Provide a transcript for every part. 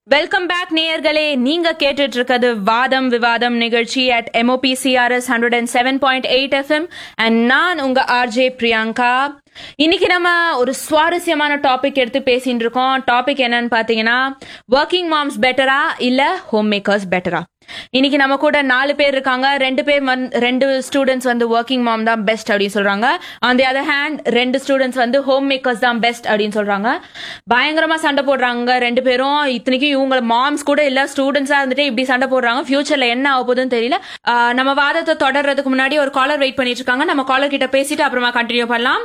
welcome back நேயர்களே நீங்க கேட்டுட்டு இருக்கிறது வாதம் விவாதம் நிகழ்ச்சி at MOPCRS hundred and seven point eight FM and நான் உங்க ஆர்ஜே பிரியங்கா இன்னைக்கு நம்ம ஒரு சுவாரஸ்யமான டாபிக் எடுத்து பேசிட்டு இருக்கோம் டாபிக் என்னன்னு பாத்தீங்கன்னா ஒர்க்கிங் மாம்ஸ் பெட்டரா இல்ல ஹோம் மேக்கர்ஸ் பெட்டரா இன்னைக்கு நம்ம கூட நாலு பேர் இருக்காங்க ரெண்டு பேர் வந்து ரெண்டு ஸ்டூடெண்ட்ஸ் வந்து ஒர்க்கிங் மாம் தான் பெஸ்ட் அப்படின்னு சொல்றாங்க ஆன் தி அதர் ஹேண்ட் ரெண்டு ஸ்டூடெண்ட்ஸ் வந்து ஹோம் மேக்கர்ஸ் தான் பெஸ்ட் அப்படின்னு சொல்றாங்க பயங்கரமா சண்டை போடுறாங்க ரெண்டு பேரும் இத்தனைக்கும் இவங்க மாம்ஸ் கூட இல்ல ஸ்டூடெண்ட்ஸா இருந்துட்டு இப்படி சண்டை போடுறாங்க ஃபியூச்சர்ல என்ன ஆக போகுதுன்னு தெரியல ஆஹ் நம்ம வாதத்தை தொடர்றதுக்கு முன்னாடி ஒரு காலர் வெயிட் பண்ணிட்டு இருக்காங்க நம்ம காலர் கிட்ட பேசிட்டு அப்புறமா கண்டினியூ பண்ணலாம்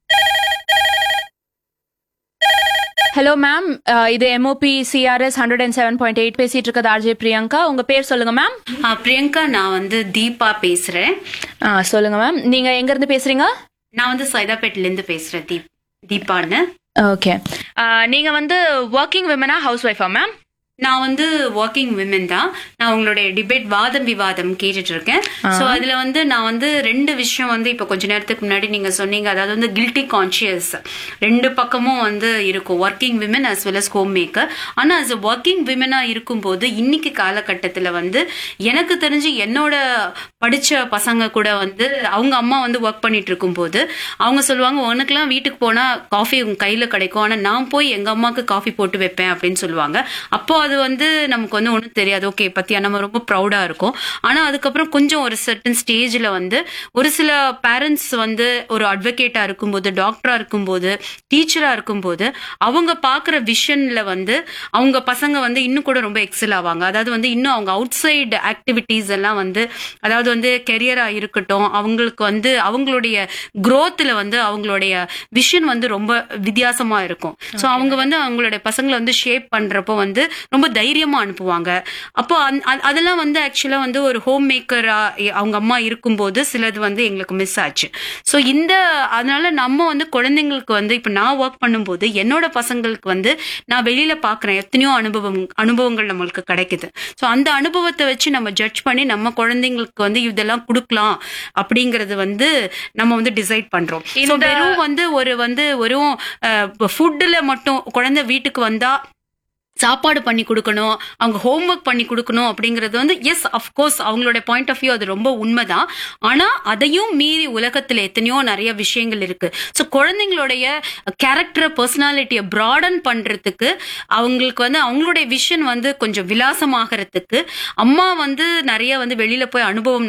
ஹலோ மேம் இது MOP CRS hundred and seven point eight பேசிட்டு இருக்கிறது ஆர்ஜே பிரியங்கா உங்க பேர் சொல்லுங்க மேம் ஆ, பிரியங்கா நான் வந்து தீபா பேசுறேன் சொல்லுங்க மேம் நீங்க எங்க இருந்து பேசுறீங்க நான் வந்து சைதாப்பேட்ல இருந்து பேசுறேன் தீப் தீபான்னு ஓகே நீங்க வந்து ஒர்க்கிங் விமனா ஹவுஸ் ஒய்ஃபா மேம் நான் வந்து ஒர்க்கிங் விமன் தான் நான் உங்களுடைய டிபேட் வாதம் விவாதம் கேட்டுட்டு இருக்கேன் சோ அதுல வந்து நான் வந்து ரெண்டு விஷயம் வந்து இப்ப கொஞ்ச நேரத்துக்கு முன்னாடி நீங்க சொன்னீங்க அதாவது வந்து கில்ட்டி கான்சியஸ் ரெண்டு பக்கமும் வந்து இருக்கும் working women as well as homemaker ஆனா as a ஒர்க்கிங் விமனா இருக்கும்போது இன்னைக்கு காலகட்டத்துல வந்து எனக்கு தெரிஞ்சு என்னோட படிச்ச பசங்க கூட வந்து அவங்க அம்மா வந்து ஒர்க் பண்ணிட்டு இருக்கும்போது அவங்க சொல்லுவாங்க உனக்குலாம் வீட்டுக்கு போனா காஃபி உங்க கையில கிடைக்கும் ஆனா நான் போய் எங்க அம்மாக்கு காஃபி போட்டு வைப்பேன் அப்படின்னு சொல்லுவாங்க அப்போ அது வந்து நமக்கு வந்து ஒன்றும் தெரியாது ஓகே பத்தியா நம்ம ரொம்ப ப்ரௌடா இருக்கும் ஆனா அதுக்கப்புறம் கொஞ்சம் ஒரு சர்டன் ஸ்டேஜ்ல வந்து ஒரு சில பேரண்ட்ஸ் வந்து ஒரு அட்வொகேட்டா இருக்கும்போது டாக்டரா இருக்கும்போது டீச்சரா இருக்கும்போது அவங்க பாக்குற விஷன்ல வந்து அவங்க பசங்க வந்து இன்னும் கூட ரொம்ப எக்ஸல் ஆவாங்க அதாவது வந்து இன்னும் அவங்க அவுட் சைடு ஆக்டிவிட்டீஸ் எல்லாம் வந்து அதாவது வந்து கெரியரா இருக்கட்டும் அவங்களுக்கு வந்து அவங்களுடைய growthல வந்து அவங்களுடைய விஷன் வந்து ரொம்ப வித்தியாசமா இருக்கும் சோ அவங்க வந்து அவங்களுடைய பசங்களை வந்து ஷேப் பண்றப்போ வந்து ரொம்ப தைரியமா அனுப்புவாங்க அப்போ அந்த- அ- அதெல்லாம் வந்து ஆக்சுவலா வந்து ஒரு ஹோம் மேக்கரா அவங்க அம்மா இருக்கும்போது சிலது வந்து எங்களுக்கு மிஸ் ஆச்சு சோ இந்த அதனால நம்ம வந்து குழந்தைங்களுக்கு வந்து இப்ப நான் ஒர்க் பண்ணும்போது என்னோட பசங்களுக்கு வந்து நான் வெளியில பாக்குறேன் எத்தனையோ அனுபவம் அனுபவங்கள் நம்மளுக்கு கிடைக்குது சோ அந்த அனுபவத்தை வச்சு நம்ம ஜட்ஜ் பண்ணி நம்ம குழந்தைங்களுக்கு வந்து இதெல்லாம் கொடுக்கலாம் அப்படிங்கறது வந்து நம்ம வந்து டிசைட் பண்றோம் So, இந்த- வெறும் வந்து ஒரு வந்து வெறும் ஃபுட்டுல மட்டும் குழந்தை வீட்டுக்கு வந்தா சாப்பாடு பண்ணி கொடுக்கணும் அவங்க ஹோம்ஒர்க் பண்ணி கொடுக்கணும் அப்படிங்கிறது வந்து எஸ் அஃப்கோர்ஸ் அவங்களோட பாயிண்ட் ஆஃப் வியூ அது ரொம்ப உண்மைதான் ஆனா அதையும் மீறி உலகத்துல எத்தனையோ நிறைய விஷயங்கள் இருக்கு ஸோ குழந்தைங்களுடைய கேரக்டர் பர்சனாலிட்டியை ப்ராடன் பண்றதுக்கு அவங்களுக்கு வந்து அவங்களுடைய விஷன் வந்து கொஞ்சம் விலாசமாகறதுக்கு அம்மா வந்து நிறைய வந்து வெளியில போய் அனுபவம்